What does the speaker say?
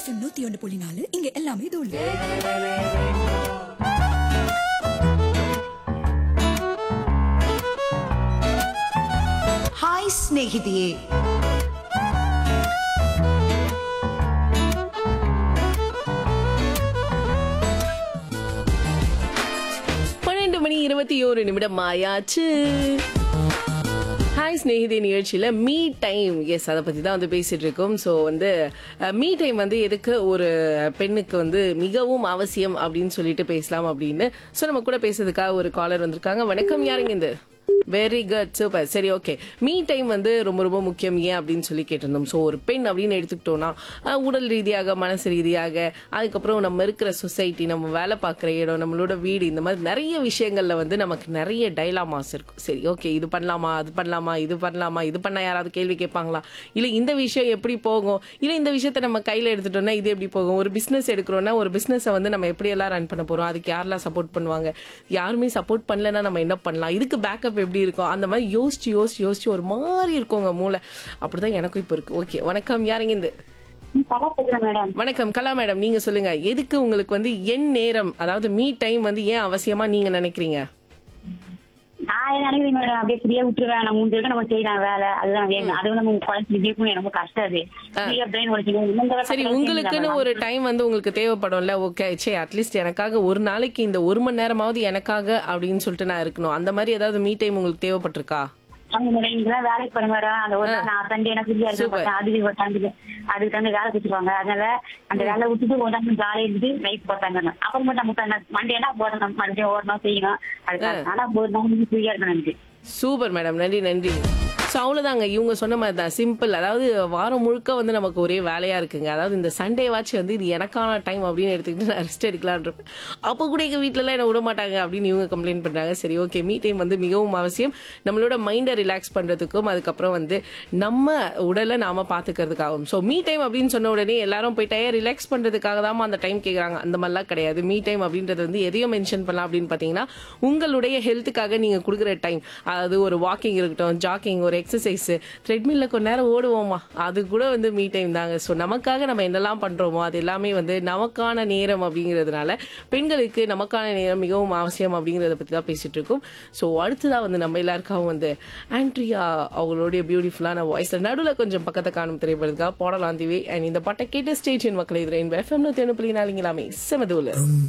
FM நூத்தி ஒன்று புள்ளி நாலு இங்க எல்லாமே தூள் ಹಾಯ್ ಸ್ನೇಹಿತೆಯೇ பன்னெண்டு மணி இருபத்தி ஒரு நிமிடம் ஆயாச்சு ஹாய் ஸ்நேகிதி நிகழ்ச்சியில் மீ டைம் எஸ் அதை பற்றி தான் வந்து பேசிட்டு இருக்கோம் ஸோ வந்து மீ டைம் வந்து எதுக்கு ஒரு பெண்ணுக்கு வந்து மிகவும் அவசியம் அப்படின்னு சொல்லிட்டு பேசலாம் அப்படின்னு ஸோ நம்ம கூட பேசுறதுக்காக ஒரு காலர் வந்திருக்காங்க வணக்கம் யாருங்க இந்த வெரி குட் சூப்பர் சரி ஓகே மீ டைம் வந்து ரொம்ப ரொம்ப முக்கியம் ஏன் அப்படின்னு சொல்லி கேட்டிருந்தோம் ஸோ ஒரு பெண் அப்படின்னு எடுத்துக்கிட்டோம்னா அஹ், உடல் ரீதியாக மனசு ரீதியாக அதுக்கப்புறம் நம்ம இருக்கிற சொசைட்டி நம்ம வேலை பார்க்குற இடம் நம்மளோட வீடு இந்த மாதிரி நிறைய விஷயங்கள்ல வந்து நமக்கு நிறைய டைலாமாஸ் இருக்கும் சரி ஓகே இது பண்ணலாமா அது பண்ணலாமா இது பண்ணலாமா இது பண்ண யாராவது கேள்வி கேட்பாங்களா இல்லை இந்த விஷயம் எப்படி போகும் இல்லை இந்த விஷயத்த நம்ம கையில் எடுத்துட்டோம்னா இது எப்படி போகும் ஒரு பிஸ்னஸ் எடுக்கிறோம்னா ஒரு பிஸ்னஸை வந்து நம்ம எப்படி எல்லாம் ரன் பண்ண போறோம் அதுக்கு யாரெல்லாம் சப்போர்ட் பண்ணுவாங்க யாருமே சப்போர்ட் பண்ணலன்னா நம்ம என்ன பண்ணலாம் இதுக்கு பேக்கப் எப்படி இருக்கும் அந்த மாதிரி யோசிச்சு யோசிச்சு யோசிச்சு ஒரு மாதிரி இருக்குங்க மூளை அப்படிதான் எனக்கும் இப்போ இருக்கு ஓகே வணக்கம் யாருங்க இந்த மேடம் வணக்கம் கலா மேடம் நீங்க சொல்லுங்க எதுக்கு உங்களுக்கு வந்து என் நேரம் அதாவது மீ டைம் வந்து ஏன் அவசியமா நீங்க நினைக்கிறீங்க நான் என்ன நினைக்கிறேன் மேடம் அப்படியே ஃப்ரீயா விட்டுருவேன் நம்ம முடிஞ்ச நம்ம செய்யலாம் வேலை அதுதான் வேணும் அது நம்ம குழந்தை இருக்கணும் எனக்கு கஷ்டம் அது ஃப்ரீயா பிரெயின் உழைச்சிக்கணும் சரி உங்களுக்குன்னு ஒரு டைம் வந்து உங்களுக்கு தேவைப்படும்ல ஓகே சே அட்லீஸ்ட் எனக்காக ஒரு நாளைக்கு இந்த ஒரு மணி நேரமாவது எனக்காக அப்படின்னு சொல்லிட்டு நான் இருக்கணும் அந்த மாதிரி ஏதாவது மீ டைம் உங்களுக்கு தேவைப்பட்டிருக்கா அவங்க மேடம் இன்னைக்கு வேலைக்கு போறேன் மேடம் அந்த ஒரு நாள் நான் சண்டே எனக்கு ஃப்ரீயா Super. இருக்கேன் அதுக்கு ஒரு தந்துக்கு அதுக்கு தந்து வேலை கொடுத்துருவாங்க அதனால அந்த வேலை விட்டுட்டு ஒரு நாள் ஜாலியா இருந்து நைட் போட்டாங்க அப்புறமா நம்ம மண்டே என்ன போடணும் மண்டே ஓடணும் செய்யணும் அதுக்கு ஆனா ஒரு நாள் ஃப்ரீயா இருக்கணும் எனக்கு சூப்பர் மேடம் நன்றி நன்றி ஸோ அவ்வளோதாங்க இவங்க சொன்ன மாதிரி தான் சிம்பிள் அதாவது வாரம் முழுக்க வந்து நமக்கு ஒரே வேலையாக இருக்குங்க அதாவது இந்த சண்டே வாட்ச் வந்து இது எனக்கான டைம் அப்படின்னு எடுத்துக்கிட்டு நான் ரெஸ்ட் எடுக்கலான்றப்ப அப்போ கூட எங்கள் வீட்டிலலாம் என்ன விட மாட்டாங்க அப்படின்னு இவங்க கம்ப்ளைண்ட் பண்ணுறாங்க சரி ஓகே மீ டைம் வந்து மிகவும் அவசியம் நம்மளோட மைண்டை ரிலாக்ஸ் பண்ணுறதுக்கும் அதுக்கப்புறம் வந்து நம்ம உடலை நாம பார்த்துக்கிறதுக்காகவும் ஸோ மீ டைம் அப்படின்னு சொன்ன உடனே எல்லாரும் போயிட்டே ரிலாக்ஸ் பண்ணுறதுக்காக தான் அந்த டைம் கேட்குறாங்க அந்த மாதிரிலாம் கிடையாது மீ டைம் அப்படின்றது வந்து எதையும் மென்ஷன் பண்ணலாம் அப்படின்னு பார்த்தீங்கன்னா உங்களுடைய ஹெல்த்துக்காக நீங்கள் கொடுக்குற டைம் அதாவது ஒரு வாக்கிங் இருக்கட்டும் ஜாக்கிங் ஒரு எக்ஸசைஸ் த்ரெட்மில்ல கொஞ்ச நேரம் ஓடுவோமா அது கூட வந்து மீ டைம் தாங்க ஸோ நமக்காக நம்ம என்னெல்லாம் பண்ணுறோமோ அது எல்லாமே வந்து நமக்கான நேரம் அப்படிங்கிறதுனால பெண்களுக்கு நமக்கான நேரம் மிகவும் அவசியம் அப்படிங்கிறத பற்றி தான் பேசிட்டு இருக்கோம் ஸோ அடுத்ததாக வந்து நம்ம எல்லாருக்காகவும் வந்து ஆண்ட்ரியா அவங்களுடைய பியூட்டிஃபுல்லான வாய்ஸ் நடுவில் கொஞ்சம் பக்கத்தை காணும் திரைப்படத்துக்காக போடலாம் தீவி அண்ட் இந்த பாட்டை கேட்ட ஸ்டேஷன் மக்களை இது எஃப்எம் நூற்றி ஒன்று புள்ளி நாலுங்களாமே செமதுவில்